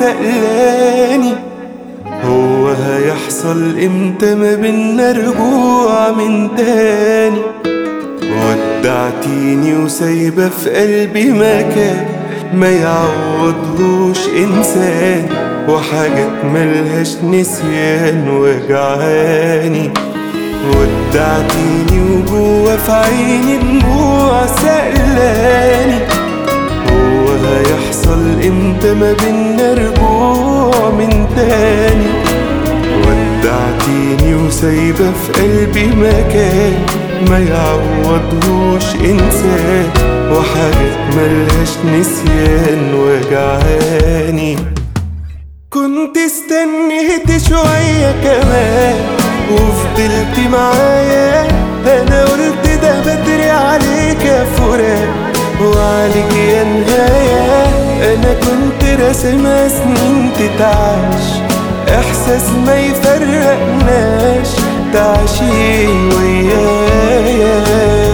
سألاني هو هيحصل امتى ما بينا رجوع من تاني ودعتيني وسايبة في قلبي مكان ما يعوضلوش إنسان وحاجات ملهاش نسيان وجعاني ودعتيني وجوه في عيني دموع سألاني هو هيحصل امتى ما بينا رجوع من تاني ودعتيني وسايبة في قلبي مكان ما يعوضهوش إنسان وحاجات ملهاش نسيان وجعاني كنت استنيت شوية كمان وفضلت معايا أنا قلت ده بدري عليك يا فراق وعليك يا نهاية أنا كنت راسمها سنين تتعاش إحساس ما يفرقناش تعشي ويايا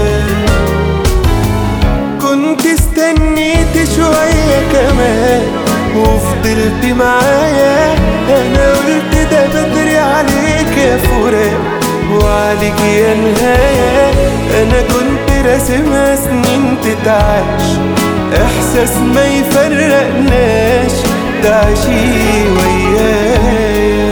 كنت استنيت شوية كمان وفضلت معايا أنا قلت ده بدري عليك يا فراق وعليك يا نهاية أنا كنت راسمها سنين تتعاش إحساس ما يفرقناش تعشي ويايا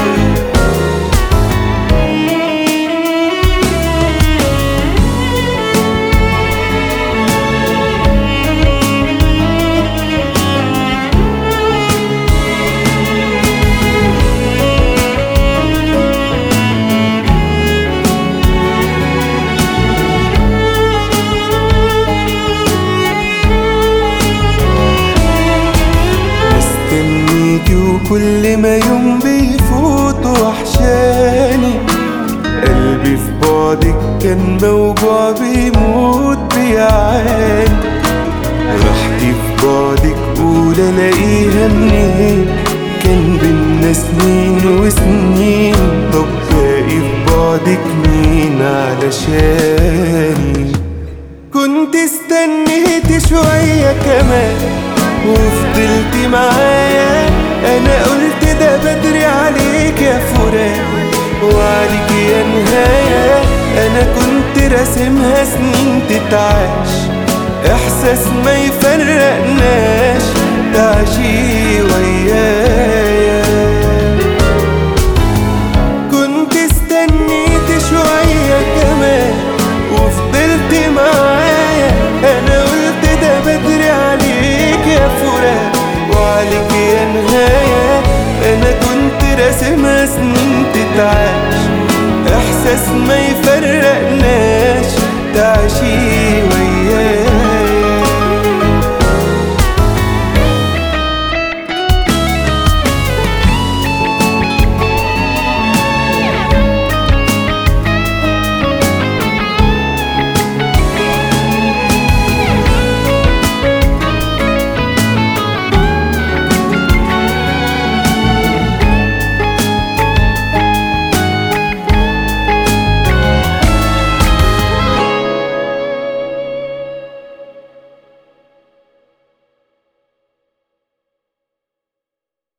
مستنيكي وكل ما يوم بيفوت وحشاني قلبي في بعدك كان موجوع بيموت بيعاني راحتي في بعدك قول الاقيها منين كان بينا سنين وسنين طب باقي في بعدك مين علشاني كنت استنيت شوية كمان وفضلت معايا انا قلت ده بدري عليك يا فراق وعليك يا نهاية انا كنت راسمها سنين تتعاش احساس ما يفرقناش تعشي ويايا